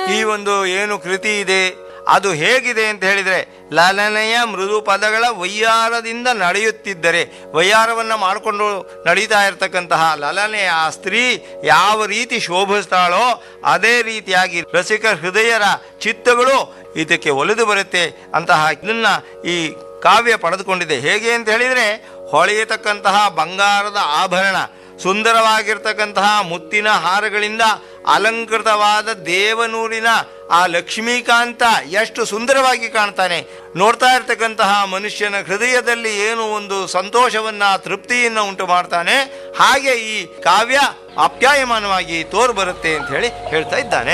ಈ ಒಂದು ಏನು ಕೃತಿ ಇದೆ ಅದು ಹೇಗಿದೆ ಅಂತ ಹೇಳಿದರೆ ಲಲನೆಯ ಮೃದು ಪದಗಳ ವಯ್ಯಾರದಿಂದ ನಡೆಯುತ್ತಿದ್ದರೆ ವಯ್ಯಾರವನ್ನು ಮಾಡಿಕೊಂಡು ನಡೀತಾ ಇರತಕ್ಕಂತಹ ಲಲನೆಯ ಆ ಸ್ತ್ರೀ ಯಾವ ರೀತಿ ಶೋಭಿಸ್ತಾಳೋ ಅದೇ ರೀತಿಯಾಗಿ ರಸಿಕ ಹೃದಯರ ಚಿತ್ತಗಳು ಇದಕ್ಕೆ ಒಲಿದು ಬರುತ್ತೆ ಅಂತಹ ಇದನ್ನ ಈ ಕಾವ್ಯ ಪಡೆದುಕೊಂಡಿದೆ ಹೇಗೆ ಅಂತ ಹೇಳಿದರೆ ಹೊಳೆಯತಕ್ಕಂತಹ ಬಂಗಾರದ ಆಭರಣ ಸುಂದರವಾಗಿರ್ತಕ್ಕಂತಹ ಮುತ್ತಿನ ಹಾರಗಳಿಂದ ಅಲಂಕೃತವಾದ ದೇವನೂರಿನ ಆ ಲಕ್ಷ್ಮೀಕಾಂತ ಎಷ್ಟು ಸುಂದರವಾಗಿ ಕಾಣ್ತಾನೆ ನೋಡ್ತಾ ಇರ್ತಕ್ಕಂತಹ ಮನುಷ್ಯನ ಹೃದಯದಲ್ಲಿ ಏನು ಒಂದು ಸಂತೋಷವನ್ನ ತೃಪ್ತಿಯನ್ನ ಉಂಟು ಮಾಡ್ತಾನೆ ಹಾಗೆ ಈ ಕಾವ್ಯ ಆಪ್ಯಾಯಮಾನವಾಗಿ ತೋರು ಬರುತ್ತೆ ಅಂತ ಹೇಳಿ ಹೇಳ್ತಾ ಇದ್ದಾನೆ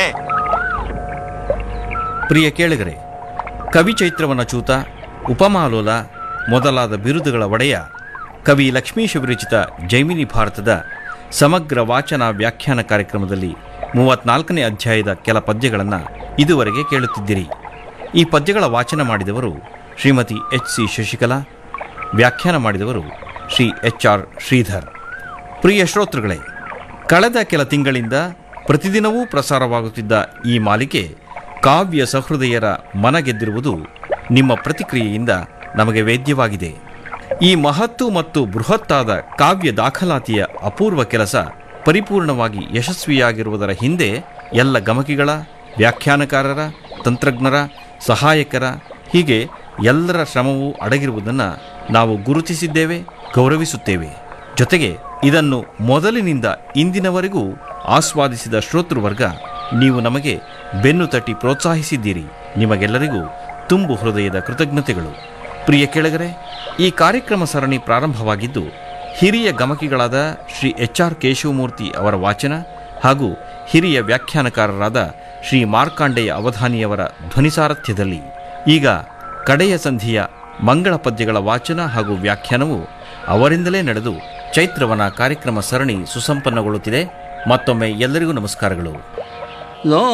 ಪ್ರಿಯ ಕೇಳಿಗರೆ ಕವಿ ಚೈತ್ರವನ ಚೂತ ಉಪಮಾಲೋಲ ಮೊದಲಾದ ಬಿರುದುಗಳ ಒಡೆಯ ಕವಿ ಲಕ್ಷ್ಮೀಶ ವಿರಚಿತ ಜೈಮಿನಿ ಭಾರತದ ಸಮಗ್ರ ವಾಚನ ವ್ಯಾಖ್ಯಾನ ಕಾರ್ಯಕ್ರಮದಲ್ಲಿ ಮೂವತ್ನಾಲ್ಕನೇ ಅಧ್ಯಾಯದ ಕೆಲ ಪದ್ಯಗಳನ್ನು ಇದುವರೆಗೆ ಕೇಳುತ್ತಿದ್ದಿರಿ ಈ ಪದ್ಯಗಳ ವಾಚನ ಮಾಡಿದವರು ಶ್ರೀಮತಿ ಎಚ್ ಸಿ ಶಶಿಕಲಾ ವ್ಯಾಖ್ಯಾನ ಮಾಡಿದವರು ಶ್ರೀ ಎಚ್ ಆರ್ ಶ್ರೀಧರ್ ಪ್ರಿಯ ಶ್ರೋತೃಗಳೇ ಕಳೆದ ಕೆಲ ತಿಂಗಳಿಂದ ಪ್ರತಿದಿನವೂ ಪ್ರಸಾರವಾಗುತ್ತಿದ್ದ ಈ ಮಾಲಿಕೆ ಕಾವ್ಯ ಸಹೃದಯರ ಮನ ಗೆದ್ದಿರುವುದು ನಿಮ್ಮ ಪ್ರತಿಕ್ರಿಯೆಯಿಂದ ನಮಗೆ ವೇದ್ಯವಾಗಿದೆ ಈ ಮಹತ್ತು ಮತ್ತು ಬೃಹತ್ತಾದ ಕಾವ್ಯ ದಾಖಲಾತಿಯ ಅಪೂರ್ವ ಕೆಲಸ ಪರಿಪೂರ್ಣವಾಗಿ ಯಶಸ್ವಿಯಾಗಿರುವುದರ ಹಿಂದೆ ಎಲ್ಲ ಗಮಕಿಗಳ ವ್ಯಾಖ್ಯಾನಕಾರರ ತಂತ್ರಜ್ಞರ ಸಹಾಯಕರ ಹೀಗೆ ಎಲ್ಲರ ಶ್ರಮವೂ ಅಡಗಿರುವುದನ್ನು ನಾವು ಗುರುತಿಸಿದ್ದೇವೆ ಗೌರವಿಸುತ್ತೇವೆ ಜೊತೆಗೆ ಇದನ್ನು ಮೊದಲಿನಿಂದ ಇಂದಿನವರೆಗೂ ಆಸ್ವಾದಿಸಿದ ಶ್ರೋತೃವರ್ಗ ನೀವು ನಮಗೆ ಬೆನ್ನು ತಟ್ಟಿ ಪ್ರೋತ್ಸಾಹಿಸಿದ್ದೀರಿ ನಿಮಗೆಲ್ಲರಿಗೂ ತುಂಬು ಹೃದಯದ ಕೃತಜ್ಞತೆಗಳು ಪ್ರಿಯ ಕೆಳಗರೆ ಈ ಕಾರ್ಯಕ್ರಮ ಸರಣಿ ಪ್ರಾರಂಭವಾಗಿದ್ದು ಹಿರಿಯ ಗಮಕಿಗಳಾದ ಶ್ರೀ ಎಚ್ ಆರ್ ಕೇಶವಮೂರ್ತಿ ಅವರ ವಾಚನ ಹಾಗೂ ಹಿರಿಯ ವ್ಯಾಖ್ಯಾನಕಾರರಾದ ಶ್ರೀ ಮಾರ್ಕಾಂಡೆಯ ಅವಧಾನಿಯವರ ಧ್ವನಿಸಾರಥ್ಯದಲ್ಲಿ ಈಗ ಕಡೆಯ ಸಂಧಿಯ ಮಂಗಳ ಪದ್ಯಗಳ ವಾಚನ ಹಾಗೂ ವ್ಯಾಖ್ಯಾನವು ಅವರಿಂದಲೇ ನಡೆದು ಚೈತ್ರವನ ಕಾರ್ಯಕ್ರಮ ಸರಣಿ ಸುಸಂಪನ್ನಗೊಳ್ಳುತ್ತಿದೆ ಮತ್ತೊಮ್ಮೆ ಎಲ್ಲರಿಗೂ ನಮಸ್ಕಾರಗಳು ಲೋ